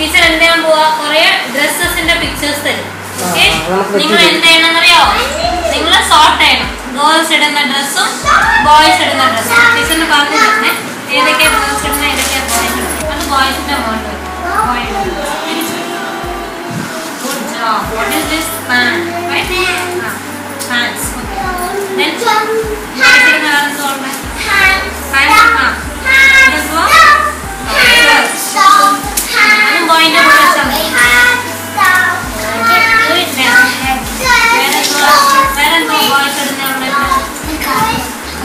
Teacher എന്ത് ചെയ്യാൻ പോവാ കുറെ ഡ്രസ്സസിന്റെ പിക്ചേഴ്സ് തരും ഓക്കെ ആ, നമുക്ക് നിങ്ങൾ വെച്ച് എന്ത് ചെയ്യണം അറിയോ നിങ്ങൾ സോർട്ട് ചെയ്യണം ഗേൾസ് ഇടുന്ന ഡ്രസ്സും ബോയ്സ് ഇടുന്ന ഡ്രസ്സും ടീച്ചറിന് പറഞ്ഞു തന്നെ ഏതൊക്കെയാ ഗേൾസ് ഇടുന്ന ഏതൊക്കെയാ ബോയ്സ് ഇടുന്നത് അത് ബോയ്സിന്റെ മോണ്ട് boy good job what is this pan right pants okay then boys ഇടുന്ന വേറെ എന്തുകൊണ്ട് പാൻസ് ആ ഇതെന്തുവാ അതും ബോയിന്റെ കൂടെ വെച്ചാൽ മതി വേറെന്തോ ബോയ്സ് ഇടുന്ന അവിടെ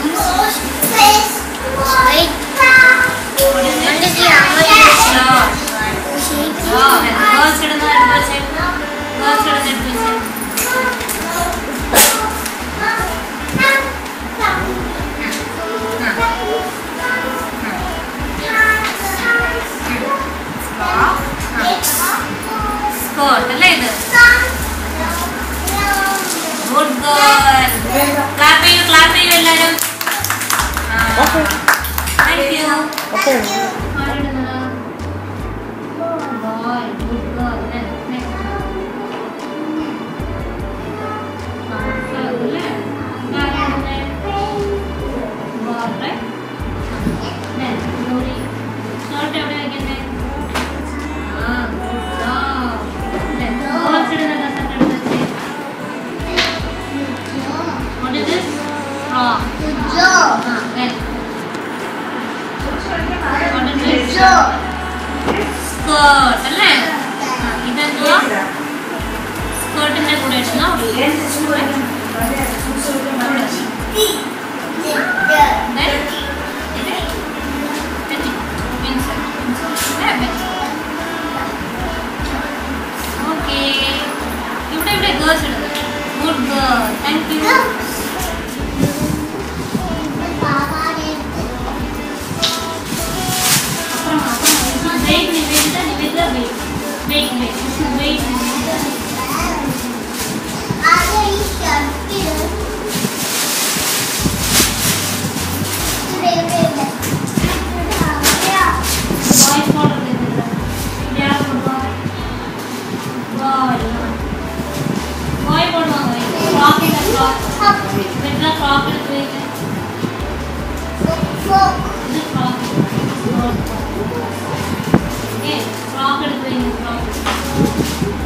ഗേൾസ് ഇടുന്ന എടുത്ത് വെച്ചേ ഗേൾസ് ഇടുന്ന എടുത്ത് വെച്ചേ സ്കേർട്ട് അല്ലേ ഇത് ഗുഡ് ഗേൾ ക്ലാപ്പ് ചെയ്യൂ ക്ലാപ്പ് ചെയ്യൂ എല്ലാവരും താങ്ക് യു ഓക്കെ ആരിടുന്നത് ബോയ് ഗുഡ് ഗേൾ ഷോർട്ട് എവിടെ വെക്കണ്ടേ ആ ഗുഡ് ജോബ് ബോക്സ് ഇടുന്ന ഡ്രസ്സ് എടുത്ത് വെച്ചേ What is this? Straw. Ah, then. What is this? Skirt, അല്ലേ ആ, ഇതെന്തുവാ സ്കേർട്ടിന്റെ കൂടെ ഇടുന്ന ഓക്കെ ഇവിടെ ഇവിടെ ഗേൾസ് ഇടുന്നത് ഗുഡ് ഗേൾ താങ്ക് യു അപ്പുറം അപ്പുറം wait Nivedita Nivedita wait wait wait wait voice order ചെയ്തിട്ട് ഇയാൾ ബോയ് ബോയ് പോടുവാ ഫ്രോക്ക് ഇട്ട ഫ്രോക്ക് വീട്ടിലെ ഫ്രോക്ക് എടുത്ത് വെയിറ്റ് ഇത് ഫ്രോക്ക് ഓക്കെ ഫ്രോക്ക് എടുത്ത് വെയിറ്റ് ഫ്രോക്ക്